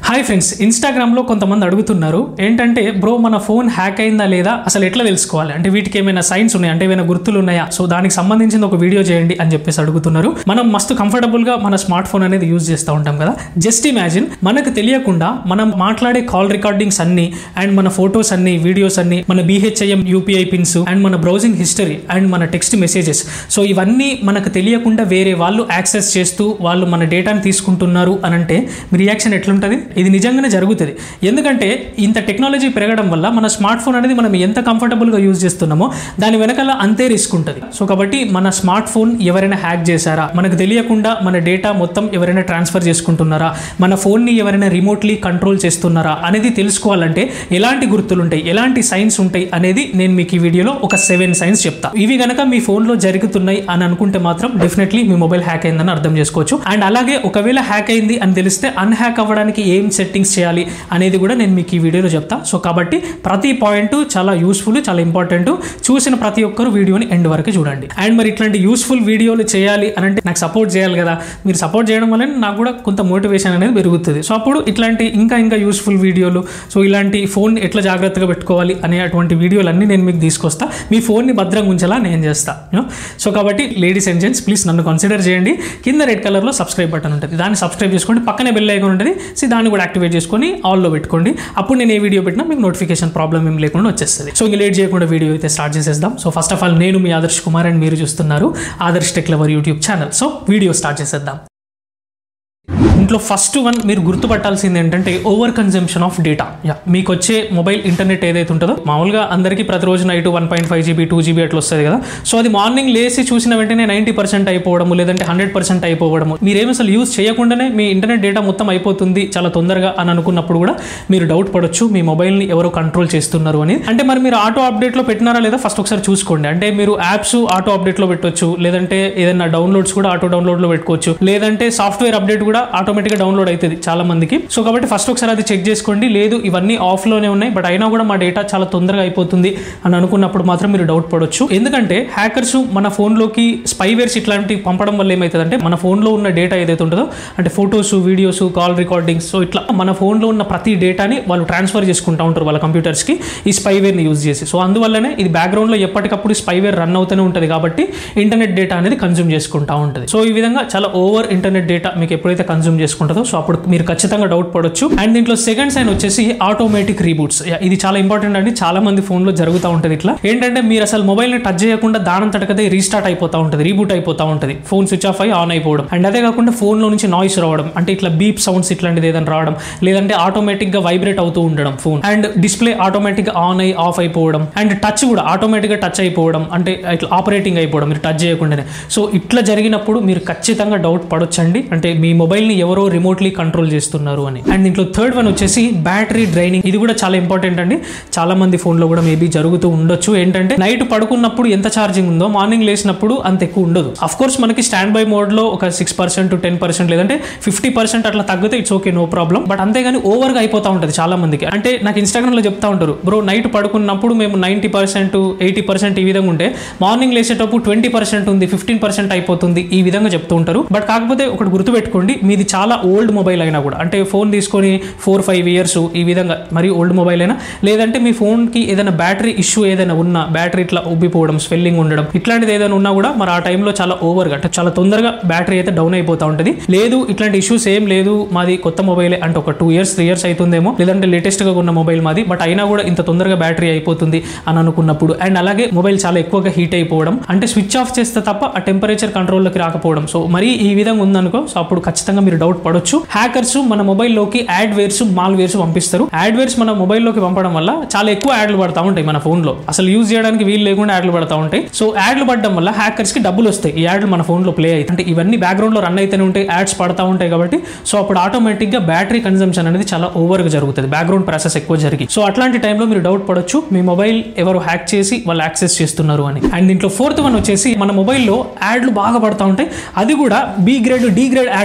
Hi friends ఇన్స్టాగ్రామ్లో కొంతమంది అడుగుతున్నారు ఏంటంటే బ్రో మన ఫోన్ హ్యాక్ అయిందా లేదా అసలు ఎట్లా తెలుసుకోవాలి అంటే వీటికి ఏమైనా సైన్స్ ఉన్నాయా అంటే ఏమైనా గుర్తులు ఉన్నాయా సో దానికి సంబంధించిన ఒక వీడియో చేయండి అని చెప్పేసి అడుగుతున్నారు మనం మస్తు కంఫర్టబుల్గా మన స్మార్ట్ ఫోన్ అనేది యూజ్ చేస్తూ ఉంటాం కదా జస్ట్ ఇమాజిన్ మనకు తెలియకుండా మనం మాట్లాడే కాల్ రికార్డింగ్స్ అన్ని అండ్ మన ఫొటోస్ అన్ని వీడియోస్ అన్ని మన బీహెచ్ఐఎం యూపీఐ పిన్స్ అండ్ మన బ్రౌజింగ్ హిస్టరీ అండ్ మన టెక్స్ట్ మెసేజెస్ సో ఇవన్నీ మనకు తెలియకుండా వేరే వాళ్ళు యాక్సెస్ చేస్తూ వాళ్ళు మన డేటాని తీసుకుంటున్నారు అని అంటే మీ రియాక్షన్ ఎట్లుంటుంది ఇది నిజంగానే జరుగుతుంది ఎందుకంటే ఇంత టెక్నాలజీ పెరగడం వల్ల మన స్మార్ట్ ఫోన్ అనేది మనం ఎంత కంఫర్టబుల్గా యూజ్ చేస్తున్నామో దాని వెనకాల అంతే రిస్క్ ఉంటుంది సో కాబట్టి మన స్మార్ట్ ఫోన్ ఎవరైనా హ్యాక్ చేశారా మనకు తెలియకుండా మన డేటా మొత్తం ఎవరైనా ట్రాన్స్ఫర్ చేసుకుంటున్నారా మన ఫోన్ని ఎవరైనా రిమోట్లీ కంట్రోల్ చేస్తున్నారా అనేది తెలుసుకోవాలంటే ఎలాంటి గుర్తులు ఉంటాయి ఎలాంటి సైన్స్ ఉంటాయి అనేది నేను మీకు ఈ వీడియోలో ఒక సెవెన్ సైన్స్ చెప్తా ఇవి గనక మీ ఫోన్లో జరుగుతున్నాయి అని అనుకుంటే మాత్రం డెఫినెట్లీ మీ మొబైల్ హ్యాక్ అయిందని అర్థం చేసుకోవచ్చు అండ్ అలాగే ఒకవేళ హ్యాక్ అయింది అని తెలిస్తే అన్హ్యాక్ అవ్వడానికి ఏం సెట్టింగ్స్ చేయాలి అనేది కూడా నేను మీకు ఈ వీడియోలో చెప్తా సో కాబట్టి ప్రతి పాయింట్ చాలా యూస్ఫుల్ చాలా ఇంపార్టెంట్ చూసిన ప్రతి ఒక్కరు వీడియోని ఎండ్ వరకు చూడండి అండ్ మరి ఇట్లాంటి యూస్ఫుల్ వీడియోలు చేయాలి అని అంటే నాకు సపోర్ట్ చేయాలి కదా మీరు సపోర్ట్ చేయడం వల్ల నాకు కూడా కొంత మోటివేషన్ అనేది పెరుగుతుంది సో అప్పుడు ఇట్లాంటి ఇంకా ఇంకా యూస్ఫుల్ వీడియోలు సో ఇలాంటి ఫోన్ ఎట్లా జాగ్రత్తగా పెట్టుకోవాలి అనే అటువంటి వీడియోలన్నీ నేను మీకు తీసుకొస్తా మీ ఫోన్ని భద్రంగా ఉంచేలా నేను చేస్తా you know? సో కాబట్టి లేడీస్ అండ్ జెంట్స్ ప్లీజ్ నన్ను కన్సిడర్ చేయండి కింద రెడ్ కలర్లో సబ్స్క్రైబ్ బటన్ ఉంటుంది దాన్ని సబ్స్క్రైబ్ చేసుకోండి పక్కనే బెల్ ఐకాన్ ఉంటుంది సో దాన్ని కూడా యాక్టివేట్ చేసుకొని ఆల్లో పెట్టుకోండి అప్పుడు నేను ఏ వీడియో పెట్టినా మీకు నోటిఫికేషన్ ప్రాబ్లం ఏం లేకుండా వచ్చేస్తుంది సో ఇంక లేట్ చేయకుండా వీడియో అయితే స్టార్ట్ చేసేద్దాం సో ఫస్ట్ ఆఫ్ ఆల్ నేను మీ ఆదర్శ్ కుమార్ అండ్ మీరు చూస్తున్నారు Adarsh tech lover YouTube channel so video start చేసేద్దాం ఇంట్లో ఫస్ట్ వన్ మీరు గుర్తుపట్టాల్సింది ఏంటంటే over consumption of data yeah మీకు వచ్చే మొబైల్ ఇంటర్నెట్ ఏదైతే ఉంటుందో మామూలుగా అందరికీ ప్రతిరోజు night one point five GB two GB అట్లా వస్తుంది కదా సో అది మార్నింగ్ లేసి చూసిన వెంటనే నైంటీ పర్సెంట్ అయిపోవడము లేదంటే హండ్రెడ్ పర్సెంట్ అయిపోవడము మీరేమి అసలు యూజ్ చేయకుండానే మీ ఇంటర్నెట్ డేటా మొత్తం అయిపోతుంది చాలా తొందరగా అని అనుకున్నప్పుడు కూడా మీరు డౌట్ పడొచ్చు మీ మొబైల్ని ఎవరో కంట్రోల్ చేస్తున్నారు అని అంటే మరి మీరు ఆటో అప్డేట్లో పెట్టినారా లేదా ఫస్ట్ ఒకసారి చూసుకోండి అంటే మీరు యాప్స్ ఆటో అప్డేట్లో పెట్టవచ్చు లేదంటే ఏదైనా డౌన్లోడ్స్ కూడా ఆటో డౌన్లోడ్లో పెట్టుకోవచ్చు లేదంటే సాఫ్ట్వేర్ అప్డేట్ కూడా ఆటోమేటిక్గా డౌన్లోడ్ అవుతుంది చాలా మందికి సో కాబట్టి ఫస్ట్ ఒకసారి అది చెక్ చేసుకోండి లేదు ఇవన్నీ ఆఫ్లోనే ఉన్నాయి బట్ అయినా కూడా మా డేటా చాలా తొందరగా అయిపోతుంది అని అనుకున్నప్పుడు మాత్రం మీరు డౌట్ పడవచ్చు ఎందుకంటే హ్యాకర్స్ మన ఫోన్లోకి స్పైవేర్స్ ఇట్లాంటివి పంపడం వల్ల ఏమవుతుందంటే మన ఫోన్లో ఉన్న డేటా ఏదైతే ఉంటుందో అంటే photos videos call recordings so ఇట్లా మన ఫోన్లో ఉన్న ప్రతి డేటాని వాళ్ళు ట్రాన్స్ఫర్ చేసుకుంటూ ఉంటారు వాళ్ళ కంప్యూటర్స్కి ఈ స్పైవేర్ని యూజ్ చేసి సో అందువల్లనే ఇది బ్యాక్గ్రౌండ్లో ఎప్పటికప్పుడు స్పైవేర్ రన్ అవుతూనే ఉంటుంది కాబట్టి ఇంటర్నెట్ డేటా అనేది కన్జ్యూమ్ చేసుకుంటూ ఉంటుంది సో ఈ విధంగా చాలా ఓవర్ ఇంటర్నెట్ డేటా మీకు ఎప్పుడైతే కన్జ్యూమ్ చేసుకుంటుందో సో అప్పుడు మీరు ఖచ్చితంగా డౌట్ పడవచ్చు అండ్ దీంట్లో సెకండ్ సైన్ వచ్చేసి ఆటోమేటిక్ రీబూట్స్ ఇది చాలా ఇంపార్టెంట్ అండి చాలా మంది ఫోన్లో జరుగుతూ ఉంటుంది ఇట్లా ఏంటంటే మీరు అసలు మొబైల్ని టచ్ చేయకుండా దానం తడకదే రీస్టార్ట్ అయిపోతూ ఉంటుంది రీబూట్ అయిపోతూ ఉంటుంది ఫోన్ స్విచ్ ఆఫ్ అయ్యి ఆన్ అయిపోవడం అండ్ అదే కాకుండా ఫోన్లో నుంచి నాయిస్ రావడం అంటే ఇట్లా బీప్ సౌండ్స్ ఇట్లాంటిది ఏదైనా రావడం లేదంటే ఆటోమేటిక్గా వైబ్రేట్ అవుతూ ఉండడం ఫోన్ అండ్ డిస్ప్లే ఆటోమేటిక్గా ఆన్ అయ్యి ఆఫ్ అయిపోవడం అండ్ టచ్ కూడా ఆటోమేటిక్గా టచ్ అయిపోవడం అంటే ఇట్లా ఆపరేటింగ్ అయిపోవడం మీరు టచ్ చేయకుండానే సో ఇట్లా జరిగినప్పుడు మీరు ఖచ్చితంగా డౌట్ పడొచ్చండి అంటే మీ మొబైల్ని ఎవరో రిమోట్లీ కంట్రోల్ చేస్తున్నారు అని అండ్ దీంట్లో థర్డ్ వన్ వచ్చేసి బ్యాటరీ డ్రైనింగ్ ఇది కూడా చాలా ఇంపార్టెంట్ అండి చాలా మంది ఫోన్లో కూడా మేబీ జరుగుతూ ఉండొచ్చు ఏంటంటే నైట్ పడుకున్నప్పుడు ఎంత ఛార్జింగ్ ఉందో మార్నింగ్ లేచినప్పుడు అంత ఎక్కువ ఉండదు అఫ్ కోర్స్ మనకి స్టాండ్ బై మోడ్లో ఒక సిక్స్ పర్సెంట్ టెన్ పర్సెంట్ లేదంటే ఫిఫ్టీ పర్సెంట్ అట్లా తగ్గితే it's okay no problem but అంతేగాని ఓవర్గా అయిపోతూ ఉంటుంది చాలా మందికి అంటే నాకు ఇన్స్టాగ్రామ్లో చెప్తా ఉంటారు బ్రో నైట్ పడుకున్నప్పుడు మేము నైంటీ పర్సెంట్ ఎయిటీ పర్సెంట్ ఈ విధంగా ఉంటే మార్నింగ్ లేచేటప్పుడు ట్వంటీ పర్సెంట్ ఉంది ఫిఫ్టీన్ పర్సెంట్ అయిపోతుంది ఈ విధంగా చెప్తూ ఉంటారు బట్ కాకపోతే ఒకటి గుర్తుపెట్టుకోండి మీది చాలా ఓల్డ్ మొబైల్ అయినా కూడా అంటే ఫోన్ తీసుకొని ఫోర్ ఫైవ్ ఇయర్స్ ఈ విధంగా మరి ఓల్డ్ మొబైల్ అయినా లేదంటే మీ ఫోన్కి ఏదైనా బ్యాటరీ ఇష్యూ ఏదైనా ఉన్నా బ్యాటరీ ఇట్లా ఉబ్బిపోవడం స్వెల్లింగ్ ఉండడం ఇట్లాంటిది ఏదైనా ఉన్నా కూడా మరి ఆ టైంలో చాలా ఓవర్గా అంటే చాలా తొందరగా బ్యాటరీ అయితే డౌన్ అయిపోతూ ఉంటుంది లేదు ఇట్లాంటి ఇష్యూస్ ఏం లేదు మాది కొత్త మొబైలే అంటే ఒక టూ ఇయర్స్ త్రీ ఇయర్స్ అవుతుందేమో లేదంటే లేటెస్ట్గా ఉన్న మొబైల్ మాది బట్ అయినా కూడా ఇంత తొందరగా బ్యాటరీ అయిపోతుంది అని అనుకున్నప్పుడు అండ్ అలాగే మొబైల్ చాలా ఎక్కువగా హీట్ అయిపోవడం అంటే స్విచ్ ఆఫ్ చేస్తే తప్ప ఆ టెంపరేచర్ కంట్రోల్లోకి రాకపోవడం సో మరి ఈ విధంగా ఉందనుకో సో అప్పుడు ఖచ్చితంగా మీరు డౌట్ పడొచ్చు హ్యాకర్స్ మన మొబైల్లోకి యాడ్ వేర్స్ మాల్ వేర్స్ పంపిస్తారు యాడ్ వేర్స్ మన మొబైల్లోకి పంపడం వల్ల చాలా ఎక్కువ యాడ్లు పడతా ఉంటాయి మన ఫోన్లో అసలు యూజ్ చేయడానికి వీలు లేకుండా యాడ్లు పడతా ఉంటాయి సో యాడ్లు పడడం వల్ల హ్యాకర్స్ కి డబ్బులు వస్తాయి ఈ యాడ్లు మన ఫోన్లో ప్లే అవుతాయి అంటే ఇవన్నీ బ్యాక్గ్రౌండ్ లో రన్ అయితేనే ఉంటాయి యాడ్స్ పడతా ఉంటాయి కాబట్టి సో అప్పుడు ఆటోమేటిక్ గా బ్యాటరీ కన్సంప్షన్ అనేది చాలా ఓవర్ గా జరుగుతుంది బ్యాక్గ్రౌండ్ ప్రాసెస్ ఎక్కువ జరిగి సో అట్లాంటి టైంలో మీరు డౌట్ పడొచ్చు మీ మొబైల్ ఎవరు హ్యాక్ చేసి వాళ్ళు యాక్సెస్ చేస్తున్నారు అని అండ్ దీంట్లో ఫోర్త్ వన్ వచ్చేసి మన మొబైల్లో యాడ్లు బాగా పడతా ఉంటాయి అది కూడా బి గ్రేడ్ డి గ్రేడ్ యాడ్లు పడతా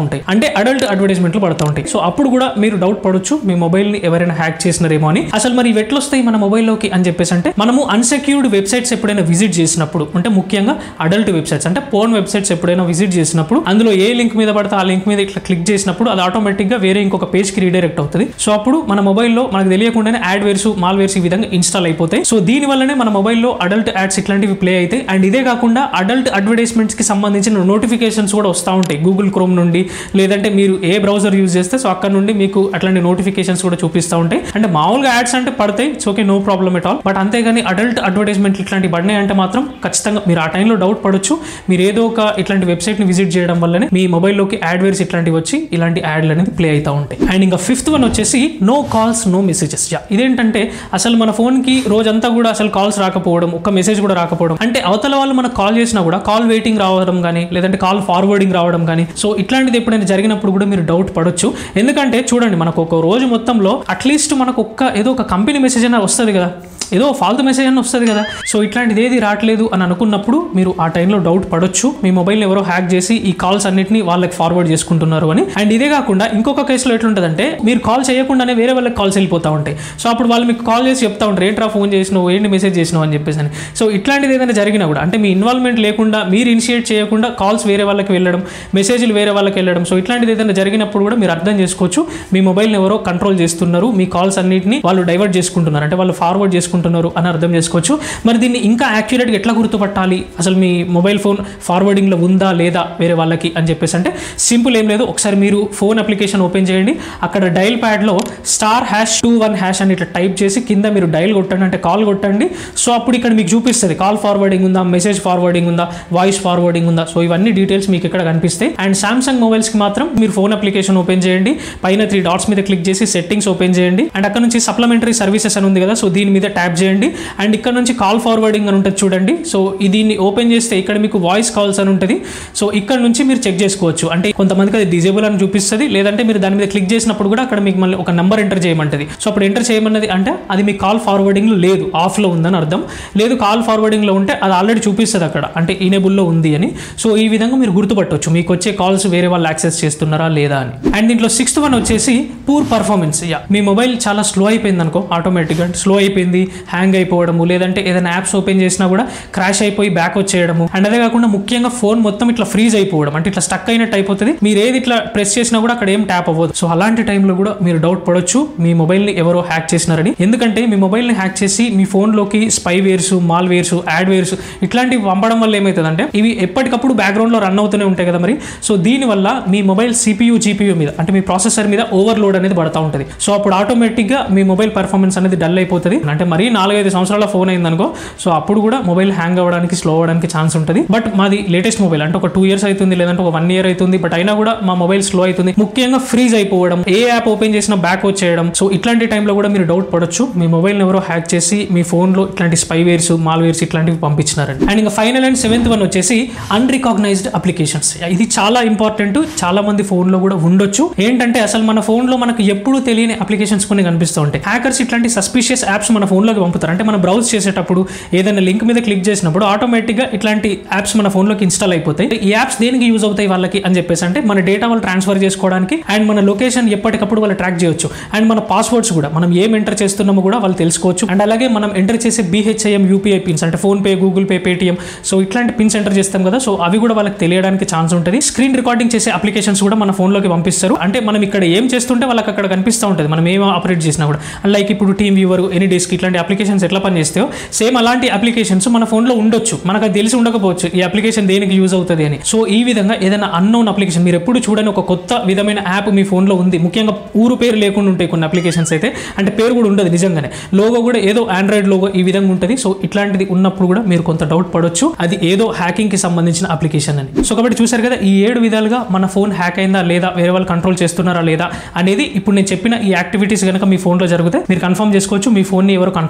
ఉంటాయి అంటే అడల్ట్ అడ్వర్టైజ్మెంట్లు పడుతూ ఉంటాయి సో అప్పుడు కూడా మీరు డౌట్ పడొచ్చు మీ మొబైల్ ని ఎవరైనా హ్యాక్ చేసినారేమో అని అసలు మరి ఇవి ఎట్లా వస్తాయి మన మొబైల్లోకి అని చెప్పేసి అంటే మనము అన్సెక్యూర్డ్ వెబ్సైట్స్ ఎప్పుడైనా విజిట్ చేసినప్పుడు అంటే ముఖ్యంగా అడల్ట్ వెబ్సైట్స్ అంటే పోర్న్ వెబ్సైట్స్ ఎప్పుడైనా విజిట్ చేసినప్పుడు అందులో ఏ లింక్ మీద పడితే ఆ లింక్ మీద ఇట్లా క్లిక్ చేసినప్పుడు అది ఆటోమేటిక్ గా వేరే ఇంకొక పేజ్ కి రీడైరెక్ట్ అవుతుంది సో అప్పుడు మన మొబైల్లో మనకు తెలియకుండానే యాడ్ వేర్స్ మాల్ వేర్స్ ఈ విధంగా ఇన్స్టాల్ అయిపోతాయి సో దీని వల్లనే మన మొబైల్లో అడల్ట్ యాడ్స్ ఇట్లాంటివి ప్లే అవుతాయి అండ్ ఇదే కాకుండా అడల్ట్ అడ్వర్టైజ్మెంట్స్ కి సంబంధించిన నోటిఫికేషన్స్ కూడా వస్తూ ఉంటాయి గూగుల్ క్రోమ్ నుండి లేదంటే మీరు ఏ బ్రౌజర్ యూజ్ చేస్తే సో అక్కడ నుండి మీకు అట్లాంటి నోటిఫికేషన్స్ కూడా చూపిస్తూ ఉంటాయి అంటే మామూలుగా యాడ్స్ అంటే పడతాయి it's okay no problem at all but అంతేగాని అడల్ట్ అడ్వర్టైజ్మెంట్ ఇట్లాంటివి పడినాయి అంటే మాత్రం ఖచ్చితంగా మీరు ఆ టైంలో డౌట్ పడొచ్చు మీరు ఏదో ఒక ఇట్లాంటి వెబ్సైట్ని విజిట్ చేయడం వల్లనే మీ మొబైల్లోకి యాడ్వేర్స్ ఇట్లాంటివి వచ్చి ఇలాంటి యాడ్లు అనేది ప్లే అవుతూ ఉంటాయి అండ్ ఇంకా ఫిఫ్త్ వన్ వచ్చేసి no calls no messages yeah ఇదేంటంటే అసలు మన ఫోన్కి రోజంతా కూడా అసలు కాల్స్ రాకపోవడం ఒక్క మెసేజ్ కూడా రాకపోవడం అంటే అవతల వాళ్ళు మనకు కాల్ చేసినా కూడా కాల్ వెయిటింగ్ రావడం కానీ లేదంటే కాల్ ఫార్వర్డింగ్ రావడం కానీ సో ఇట్లాంటిది ఎప్పుడైనా జరిగినప్పుడు కూడా మీరు డౌట్ పడొచ్చు ఎందుకంటే చూడండి మనకు ఒక రోజు మొత్తంలో అట్లీస్ట్ మనకు ఒక్క ఏదో ఒక కంపెనీ మెసేజ్ అయినా వస్తుంది కదా ఏదో ఫాల్తు మెసేజ్ అన్న వస్తుంది కదా సో ఇట్లాంటిది ఏది రావట్లేదు అని అనుకున్నప్పుడు మీరు ఆ టైంలో డౌట్ పడొచ్చు మీ మొబైల్ ఎవరో హ్యాక్ చేసి ఈ కాల్స్ అన్నిటిని వాళ్ళకి ఫార్వర్డ్ చేసుకుంటున్నారు అని అండ్ ఇదే కాకుండా ఇంకొక కేసులో ఎట్లుంటుందంటే మీరు కాల్ చేయకుండానే వేరే వాళ్ళకి కాల్స్ వెళ్ళిపోతూ ఉంటాయి సో అప్పుడు వాళ్ళు మీకు కాల్ చేసి చెప్తా ఉంటారు ఏంట్రా ఫోన్ చేసినావు ఏంటి మెసేజ్ చేసినావు అని చెప్పేసి అని సో ఇట్లాంటిది ఏదైనా జరిగినా కూడా అంటే మీ ఇన్వాల్వ్మెంట్ లేకుండా మీరు ఇనిషియేట్ చేయకుండా కాల్స్ వేరే వాళ్ళకి వెళ్ళడం మెసేజ్లు వేరే వాళ్ళకి వెళ్ళడం సో ఇట్లాంటిది ఏదైనా జరిగినప్పుడు కూడా మీరు అర్థం చేసుకోవచ్చు మీ మొబైల్ని ఎవరో కంట్రోల్ చేస్తున్నారు మీ కాల్స్ అన్నిటిని వాళ్ళు డైవర్ట్ చేసుకుంటున్నారు అంటే వాళ్ళు ఫార్వర్డ్ చేసుకుంటున్నారు అని అర్థం చేసుకోవచ్చు మరి దీన్ని ఇంకా యాక్యురేట్గా ఎట్లా గుర్తుపట్టాలి అసలు మీ మొబైల్ ఫోన్ ఫార్వర్డింగ్లో ఉందా లేదా వేరే వాళ్ళకి అని చెప్పేసి అంటే సింపుల్ ఏం లేదు ఒకసారి మీరు ఫోన్ అప్లికేషన్ ఓపెన్ చేయండి అక్కడ డైల్ ప్యాడ్లో star hash two one hash అని ఇట్లా టైప్ చేసి కింద మీరు డైల్ కొట్టండి అంటే కాల్ కొట్టండి సో అప్పుడు ఇక్కడ మీకు చూపిస్తుంది కాల్ ఫార్వర్డింగ్ ఉందా మెసేజ్ ఫార్వర్డింగ్ ఉందా వాయిస్ ఫార్వర్డింగ్ ఉందా సో ఇవన్నీ డీటెయిల్స్ మీకు ఇక్కడ కనిపిస్తాయి అండ్ సామ్సంగ్ మొబైల్స్కి మాత్రం మీరు ఫోన్ అప్లికేషన్ ఓపెన్ చేయండి పైన త్రీ డాట్స్ మీద క్లిక్ చేసి సెట్టింగ్స్ ఓపెన్ చేయండి అండ్ అక్కడ నుంచి సప్లిమెంటరీ సర్వీసెస్ అని ఉంది కదా సో దీని మీద ట్యాప్ చేయండి అండ్ ఇక్కడ నుంచి కాల్ ఫార్వర్డింగ్ అని ఉంటుంది చూడండి సో దీన్ని ఓపెన్ చేస్తే ఇక్కడ మీకు వాయిస్ కాల్స్ అని ఉంటుంది సో ఇక్కడ నుంచి మీరు చెక్ చేసుకోవచ్చు అంటే కొంతమందికి అది డిజేబుల్ అని చూపిస్తుంది లేదంటే మీరు దాని మీద క్లిక్ చేసినప్పుడు కూడా అక్కడ మీకు మళ్ళీ ఒక నెంబర్ ఎంటర్ చేయమంటది సో అప్పుడు ఎంటర్ చేయమన్నది అంటే అది మీ కాల్ ఫార్వర్డింగ్ లేదు ఆఫ్లో ఉందని అర్థం లేదు కాల్ ఫార్వర్డింగ్లో ఉంటే అది ఆల్రెడీ చూపిస్తుంది అక్కడ అంటే ఇనేబుల్లో ఉంది అని సో ఈ విధంగా మీరు గుర్తుపట్టవచ్చు మీకు వచ్చే కాల్స్ వేరే వాళ్ళు యాక్సెస్ చేస్తున్నారా లేదా అని అండ్ దీంట్లో సిక్స్త్ వన్ వచ్చేసి పూర్ పర్ఫార్మెన్స్ యా మీ మొబైల్ చాలా స్లో అయిపోయింది అనుకో ఆటోమేటిక్గా స్లో అయిపోయింది హ్యాంగ్ అయిపోవడము లేదంటే ఏదైనా యాప్స్ ఓపెన్ చేసినా కూడా క్రాష్ అయిపోయి బ్యాక్ వచ్చేయడము అండ్ అదే కాకుండా ముఖ్యంగా ఫోన్ మొత్తం ఇట్లా ఫ్రీజ్ అయిపోవడం అంటే ఇట్లా స్టక్ అయినట్టు అయిపోతుంది మీరు ఏది ఇట్లా ప్రెస్ చేసినా కూడా అక్కడ ఏం ట్యాప్ అవ్వదు సో అలాంటి టైంలో కూడా మీరు డౌట్ పడొచ్చు మీ మొబైల్ని ఎవరో హ్యాక్ చేసినారని ఎందుకంటే మీ మొబైల్ని హ్యాక్ చేసి మీ ఫోన్లోకి spywares malwares adwares ఇట్లాంటివి పంపడం వల్ల ఏమవుతుందంటే ఇవి ఎప్పటికప్పుడు బ్యాక్గ్రౌండ్లో రన్ అవుతూనే ఉంటాయి కదా మరి సో దీనివల్ల మీ మొబైల్ సిపియు జీపీయూ మీద అంటే మీ ప్రాసెసర్ మీద ఓవర్లోడ్ అనేది పడతా ఉంటుంది సో అప్పుడు ఆటోమేటిక్గా మీ మొబైల్ పర్ఫార్మెన్స్ అనేది డల్ అయిపోతుంది అంటే మరీ నాలుగైదు సంవత్సరాల ఫోన్ అయిందనుకో సో అప్పుడు కూడా మొబైల్ హ్యాంగ్ అవ్వడానికి స్లో అవ్వడానికి ఛాన్స్ ఉంటుంది బట్ మాది లేటెస్ట్ మొబైల్ అంటే ఒక టూ ఇయర్స్ అవుతుంది లేదంటే ఒక వన్ ఇయర్ అవుతుంది బట్ అయినా కూడా మా మొబైల్ స్లో అవుతుంది ముఖ్యంగా ఫ్రీజ్ అయిపోవడం ఏ యాప్ ఓపెన్ చేసినా బ్యాక్ వచ్చేయడం సో ఇట్లాంటి టైంలో కూడా మీరు డౌట్ పడొచ్చు మీ మొబైల్ ఎవరో హ్యాక్ చేసి మీ ఫోన్లో ఇట్లాంటి స్పైవేర్స్ మాల్వేర్స్ ఇట్లాంటివి పంపించినారండి అండ్ ఇంకా ఫైనల్ అండ్ సెవెంత్ వన్ వచ్చేసి అన్రికాగ్నైజ్డ్ అప్లికేషన్స్ ఇది చాలా ఇంపార్టెంట్ చాలా మంది ఫోన్లో కూడా ఉండొచ్చు ఏంటంటే అసలు మన ఫోన్లో మనకు ఎప్పుడూ తెలియని అప్లికేషన్స్ కొన్ని కనిపిస్తూ ఉంటాయి హ్యాకర్స్ ఇట్లాంటి సస్పిషియస్ యాప్స్ మన ఫోన్లోకి పంపుతారు అంటే మనం బ్రౌజ్ చేసేటప్పుడు ఏదైనా లింక్ మీద క్లిక్ చేసినప్పుడు ఆటోమేటిక్గా ఇట్లాంటి యాప్స్ మన ఫోన్లోకి ఇన్స్టాల్ అయిపోతాయి ఈ యాప్స్ దేనికి యూజ్ అవుతాయి వాళ్ళకి అని చెప్పేసి అంటే మన డేటా వాళ్ళు ట్రాన్స్ఫర్ చేసుకోవడానికి అండ్ మన లొకేషన్ ఎప్పటికప్పుడు వాళ్ళు ట్రాక్ చేయొచ్చు అండ్ మన పాస్వర్డ్స్ కూడా మనం ఏం ఎంటర్ చేస్తున్నామో కూడా వాళ్ళు తెలుసుకోవచ్చు అండ్ అలాగే మనం ఎంటర్ చేసే బీహెచ్ఐఎం యూపీఐ పిన్స్ అంటే PhonePe Google Pay Paytm so ఇట్లాంటి పిన్స్ ఎంటర్ చేస్తాం కదా సో అవి కూడా వాళ్ళకి తెలియడానికి ఛాన్స్ ఉంటుంది స్క్రీన్ రికార్డింగ్ చేసే అప్లికేషన్స్ కూడా మన ఫోన్లోకి పంపిస్తారు అంటే మనం ఇక్కడ ఏం చేస్తుంటే వాళ్ళకి అక్కడ కనిపిస్తూ ఉంటుంది మనం ఏం ఆపరేట్ చేసినా కూడా లైక్ ఇప్పుడు టీమ్ వ్యూవర్ ఎనీ డెస్క్ ఇట్లాంటి అప్లికేషన్స్ ఎట్లా పనిచేస్తాయో సేమ్ అలాంటి అప్లికేషన్స్ మన ఫోన్లో ఉండొచ్చు మనకు అది తెలిసి ఉండకపోవచ్చు ఈ అప్లికేషన్ దేనికి యూజ్ అవుతుంది అని సో ఈ విధంగా ఏదైనా అన్నోన్ అప్లికేషన్ మీరు ఎప్పుడు చూడని ఒక కొత్త విధమైన యాప్ మీ ఫోన్లో ఉంది ముఖ్యంగా ఊరు పేరు లేకుండా ఉంటాయి కొన్ని అప్లికేషన్స్ అయితే అంటే పేరు కూడా ఉండదు నిజంగానే లోగో కూడా ఏదో ఆండ్రాయిడ్ లోగో ఈ విధంగా ఉంటుంది సో ఇట్లాంటిది ఉన్నప్పుడు కూడా మీరు కొంత డౌట్ పడొచ్చు అది ఏదో హ్యాకింగ్ కి సంబంధించిన అప్లికేషన్ అని సో కాబట్టి చూసారు కదా ఈ ఏడు విధాలుగా మన ఫోన్ హ్యాక్ అయిందా లేదా వేరే వాళ్ళు కంట్రోల్ చేస్తున్నారా లేదా అనేది ఇప్పుడు నేను చెప్పిన ఈ యాక్టివిటీస్ కనుక మీ ఫోన్లో జరిగితే మీరు కన్ఫర్మ్ చేసుకోవచ్చు మీ ఫోన్ని ఎవరు కంట్రోల్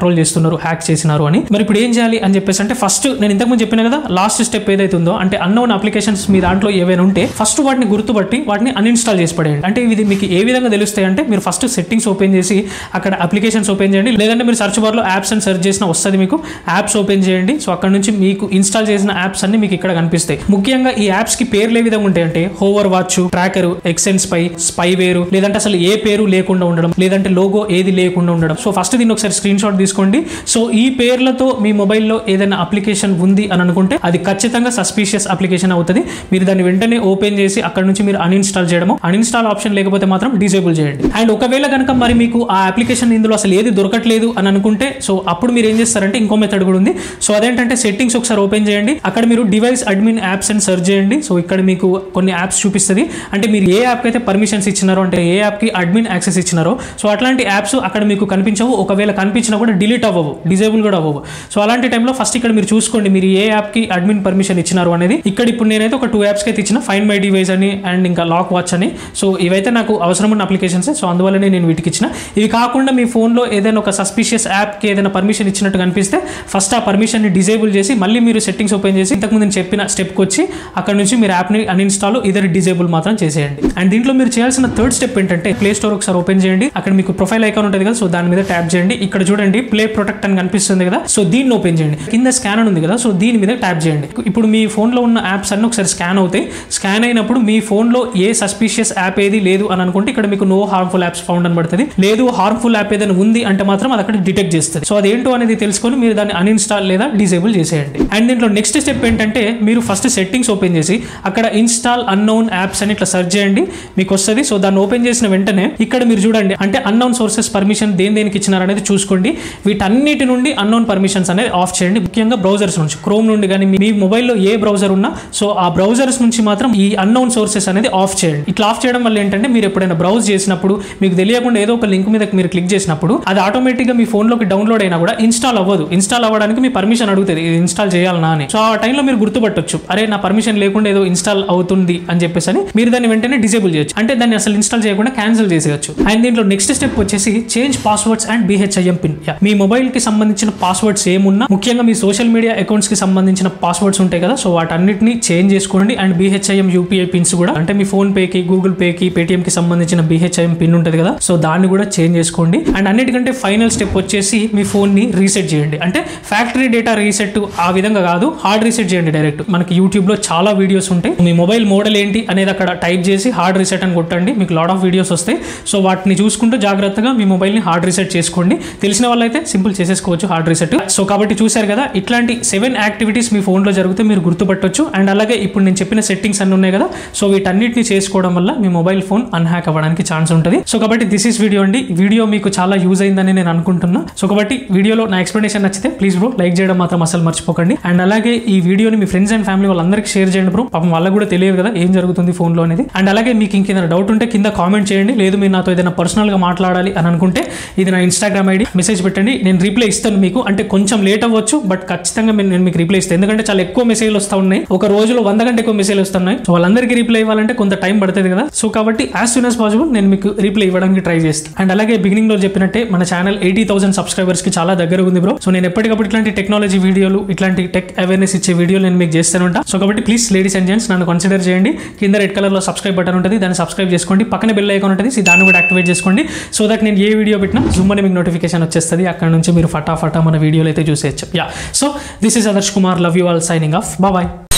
కంట్రోల్ చేస్తున్నారు హ్యాక్ చేసినారు అని మరి ఇప్పుడు ఏం చేయాలి అని చెప్పేసి అంటే ఫస్ట్ నేను ఇంతకుముందు చెప్పిన కదా లాస్ట్ స్టెప్ ఏదైతే ఉందో అంటే అన్నోన్ అప్లికేషన్స్ మీ దాంట్లో ఏవైనా ఉంటే ఫస్ట్ వాటిని గుర్తుపట్టి వాటిని అన్ఇన్స్టాల్ చేసి పడేయండి అంటే ఇది మీకు ఏ విధంగా తెలుస్తాయి అంటే మీరు ఫస్ట్ సెట్టింగ్స్ ఓపెన్ చేసి అక్కడ అప్లికేషన్స్ ఓపెన్ చేయండి లేదంటే మీరు సర్చ్ బార్లో యాప్స్ అని సెర్చ్ చేసిన వస్తుంది మీకు యాప్స్ ఓపెన్ చేయండి సో అక్కడ నుంచి మీకు ఇన్స్టాల్ చేసిన యాప్స్ అన్ని మీకు ఇక్కడ కనిపిస్తాయి ముఖ్యంగా ఈ యాప్స్ కి పేర్లు ఏ విధంగా ఉంటాయి అంటే Hoverwatch tracker XNSPY spy వేరు లేదంటే అసలు ఏ పేరు లేకుండా ఉండడం లేదంటే లోగో ఏది లేకుండా ఉండడం సో ఫస్ట్ దీన్ని ఒకసారి స్క్రీన్ షాట్ తీసుకోండి సో ఈ పేర్లతో మీ మొబైల్లో ఏదైనా అప్లికేషన్ ఉంది అని అనుకుంటే అది ఖచ్చితంగా సస్పీషియస్ అప్లికేషన్ అవుతుంది మీరు దాన్ని వెంటనే ఓపెన్ చేసి అక్కడ నుంచి మీరు అన్ఇన్స్టాల్ చేయడము అన్ఇన్స్టాల్ ఆప్షన్ లేకపోతే మాత్రం డిజేబుల్ చేయండి అండ్ ఒకవేళ కనుక మరి మీకు ఆ అప్లికేషన్ ఇందులో అసలు ఏది దొరకట్లేదు అని అనుకుంటే సో అప్పుడు మీరు ఏం చేస్తారంటే ఇంకో మెథడ్ కూడా ఉంది సో అదేంటంటే సెట్టింగ్స్ ఒకసారి ఓపెన్ చేయండి అక్కడ మీరు డివైస్ అడ్మిన్ యాప్స్ అని సెర్చ్ చేయండి సో ఇక్కడ మీకు కొన్ని యాప్స్ చూపిస్తుంది అంటే మీరు ఏ యాప్కి అయితే పర్మిషన్స్ ఇచ్చినారో అంటే ఏ యాప్కి అడ్మిన్ యాక్సెస్ ఇచ్చినారో సో అట్లాంటి యాప్స్ అక్కడ మీకు కనిపించవు ఒకవేళ కనిపించినా కూడా డిలీట్ అవ్వవు డిజేబుల్ కూడా అవ్వవు సో అలాంటి టైంలో ఫస్ట్ ఇక్కడ మీరు చూసుకోండి మీరు ఏ యాప్కి అడ్మిన్ పర్మిషన్ ఇచ్చినారు అనేది ఇక్కడ ఇప్పుడు నేనైతే ఒక టూ యాప్స్కి అయితే ఇచ్చిన ఫైన్ మై డివైస్ అని అండ్ ఇంకా లాక్ వాచ్ అని సో ఇవైతే నాకు అవసరం ఉన్న అప్లికేషన్స్ సో అందువల్లనే నేను వీటికి ఇచ్చిన ఇవి కాకుండా మీ ఫోన్లో ఏదైనా ఒక సస్పిషియస్ యాప్కి ఏదైనా పర్మిషన్ ఇచ్చినట్టు కనిపిస్తే ఫస్ట్ ఆ పర్మిషన్ని డిజేబుల్ చేసి మళ్ళీ మీరు సెట్టింగ్స్ ఓపెన్ చేసి ఇంతకుముందు నేను చెప్పిన స్టెప్కి వచ్చి అక్కడ నుంచి మీరు యాప్ని అన్ఇన్స్టాల్ ఇదర్ డిజేబుల్ మాత్రం చేసేయండి అండ్ దీంట్లో మీరు చేయాల్సిన థర్డ్ స్టెప్ ఏంటంటే ప్లే స్టోర్ ఒకసారి ఓపెన్ చేయండి అక్కడ మీకు ప్రొఫైల్ ఐకాన్ ఉంటుంది కదా సో దాని మీద ట్యాప్ చేయండి ఇక్కడ చూడండి ప్లే ప్రొటెక్ట్ అని కనిపిస్తుంది కదా సో దీన్ని ఓపెన్ చేయండి కింద స్కాన్ అని ఉంది కదా సో దీని మీద ట్యాప్ చేయండి ఇప్పుడు మీ ఫోన్లో ఉన్న యాప్స్ అన్ని ఒకసారి స్కాన్ అవుతాయి స్కాన్ అయినప్పుడు మీ ఫోన్లో ఏ సస్పీషియస్ యాప్ ఏది లేదు అని అనుకుంటే ఇక్కడ మీకు నో హార్మ్ఫుల్ యాప్స్ ఫౌండ్ అని పడుతుంది లేదు హార్మ్ఫుల్ యాప్ ఏదైనా ఉంది అంటే మాత్రం అది అక్కడ డిటెక్ట్ చేస్తుంది సో అదేంటో అనేది తెలుసుకొని మీరు దాన్ని అన్ఇన్స్టాల్ లేదా డిసేబుల్ చేసేయండి అండ్ దీంట్లో నెక్స్ట్ స్టెప్ ఏంటంటే మీరు ఫస్ట్ సెట్టింగ్స్ ఓపెన్ చేసి అక్కడ ఇన్స్టాల్ అన్నోన్ యాప్స్ అని ఇట్లా సెర్చ్ చేయండి మీకు వస్తుంది సో దాన్ని ఓపెన్ చేసిన వెంటనే ఇక్కడ మీరు చూడండి అంటే అన్నోన్ సోర్సెస్ పర్మిషన్ దేని దేనికి ఇచ్చినారు అనేది చూసుకోండి వీటన్నిటి నుండి అన్నోన్ పర్మిషన్స్ అనేది ఆఫ్ చేయండి ముఖ్యంగా బ్రౌజర్స్ నుంచి క్రోమ్ నుండి కానీ మీ మొబైల్లో ఏ బ్రౌజర్ ఉన్నా సో ఆ బ్రౌజర్స్ నుంచి మాత్రం ఈ అన్నోన్ సోర్సెస్ అనేది ఆఫ్ చేయండి ఇట్లా ఆఫ్ చేయడం వల్ల ఏంటంటే మీరు ఎప్పుడైనా బ్రౌజ్ చేసినప్పుడు మీకు తెలియకుండా ఏదో ఒక లింక్ మీద మీరు క్లిక్ చేసినప్పుడు అది ఆటోమేటిక్గా మీ ఫోన్లోకి డౌన్లోడ్ అయినా కూడా ఇన్స్టాల్ అవ్వదు ఇన్స్టాల్ అవ్వడానికి మీ పర్మిషన్ అడుగుతుంది ఇది ఇన్స్టాల్ చేయాలనా అని సో ఆ టైంలో మీరు గుర్తుపట్టొచ్చు అరే నా పర్మిషన్ లేకుండా ఏదో ఇన్స్టాల్ అవుతుంది అని చెప్పేసి అని మీరు దాన్ని వెంటనే డిసేబుల్ చేయొచ్చు అంటే దాన్ని అసలు ఇన్స్టాల్ చేయకుండా క్యాన్సిల్ చేసేయచ్చు అండ్ దీంట్లో నెక్స్ట్ స్టెప్ వచ్చేసి change passwords and BHIM pin మీ మొబైల్ కి సంబంధించిన పాస్వర్డ్స్ ఏమున్నా ముఖ్యంగా మీ సోషల్ మీడియా అకౌంట్స్ కి సంబంధించిన పాస్వర్డ్స్ ఉంటాయి కదా సో వాటన్నిటిని చేంజ్ చేసుకోండి అండ్ బిహెచ్ఐఎం యూపీఐ పిన్స్ కూడా అంటే మీ ఫోన్ పే కి గూగుల్ పే కి పేటిఎం కి సంబంధించిన బిహెచ్ఐఎం పిన్ ఉంటుంది కదా సో దాన్ని కూడా చేంజ్ చేసుకోండి అండ్ అన్నిటికంటే ఫైనల్ స్టెప్ వచ్చేసి మీ ఫోన్ ని రీసెట్ చేయండి అంటే ఫ్యాక్టరీ డేటా రీసెట్ ఆ విధంగా కాదు హార్డ్ రీసెట్ చేయండి డైరెక్ట్ మనకి యూట్యూబ్ లో చాలా వీడియోస్ ఉంటాయి మీ మొబైల్ మోడల్ ఏంటి అనేది అక్కడ టైప్ చేసి హార్డ్ రీసెట్ అని కొట్టండి మీకు లాట్ ఆఫ్ వీడియోస్ వస్తాయి సో వాటిని చూసుకుంటూ జాగ్రత్తగా మీ మొబైల్ ని హార్డ్ రీసెట్ చేసుకోండి తెలిసిన వాళ్ళైతే సింపుల్ చేసేసుకోవచ్చు హార్డ్ రీసెట్ సో కాబట్టి చూశారు కదా ఇట్లాంటి సెవెన్ యాక్టివిటీస్ మీ ఫోన్ లో జరిగితే మీరు గుర్తుపట్టొచ్చు అండ్ అలాగే ఇప్పుడు నేను చెప్పిన సెట్టింగ్స్ అన్ని ఉన్నాయి కదా సో వీటన్నిటిని చేసుకోవడం వల్ల మీ మొబైల్ ఫోన్ అన్హ్యాక్ అవ్వడానికి ఛాన్స్ ఉంటుంది సో కాబట్టి దిస్ ఇస్ వీడియో అండి ఈ వీడియో మీకు చాలా యూజ్ అయిందని నేను అనుకుంటున్నా సో కాబట్టి వీడియోలో నా ఎక్స్ప్లెనేషన్ నచ్చితే ప్లీజ్ బ్రో లైక్ చేయడం మాత్రం అసలు మర్చిపోకండి అండ్ అలాగే ఈ వీడియోని మీ ఫ్రెండ్స్ అండ్ ఫ్యామిలీ వాళ్ళందరికీ షేర్ చేయండి బ్రో పాపం వాళ్ళకి కూడా తెలియదు కదా ఏం జరుగుతుంది ఫోన్ లో అనేది అండ్ అలాగే మీకు ఇంకేదైనా డౌట్ ఉంటే కింద కామెంట్ చేయండి లేదు మీరు నాతో ఏదైనా పర్సనల్ గా మాట్లాడాలి అని అనుకుంటే ఇది నా ఇన్స్టాగ్రామ్ ఐడి మెసేజ్ పెట్టండి నేను రిప్లై ఇస్తాను మీకు అంటే కొంచెం లేట్ అవ్వచ్చు బట్ ఖచ్చితంగా నేను నేను మీకు రిప్లై ఇస్తాను ఎందుకంటే చాలా ఎక్కువ మెసేజ్లు వస్తూ ఉన్నాయి ఒక రోజులో వంద కంటే ఎక్కువ మెసేజ్లు వస్తున్నాయి సో వాళ్ళందరికీ రిప్లై ఇవ్వాలంటే కొంత టైం పడుతుంది కదా సో కాబట్టి యాజ్ సూన్ యాజ్ పాసిబుల్ నేను మీకు రిప్లై ఇవ్వడానికి ట్రై చేస్తాను అండ్ అలాగే బిగినింగ్ లో చెప్పినట్టే మన ఛానల్ ఎయిటీ థౌసండ్ సబ్స్క్రైబర్స్ కి చాలా దగ్గర ఉంది బ్రో సో నేను ఎప్పటికప్పుడు ఇట్లాంటి టెక్నాలజీ వీడియోలు ఇట్లాంటి టెక్ అవేర్నెస్ ఇచ్చే వీడియోలు నేను మీకు చేస్తూనే ఉంటా సో కాబట్టి ప్లీజ్ లేడీస్ అండ్ జెంట్స్ నన్ను కన్సిడర్ చేయండి కింద రెడ్ కలర్ లో సబ్స్క్రైబ్ బటన్ ఉంటుంది దాన్ని సబ్స్క్రైబ్ చేసుకోండి పక్కన బెల్ ఐకాన్ ఉంటుంది సో దాన్ని కూడా యాక్టివేట్ చేసుకోండి సో దట్ నేను ఏ వీడియో పెట్టినా జూమ్ అని మీకు నోటిఫికేషన్ వచ్చేస్తుంది అక్కడ నుంచి మీరు ఫటాఫటా మన వీడియోలు అయితే చూసేయచ్చు yeah so this is Adarsh Kumar love you all signing off bye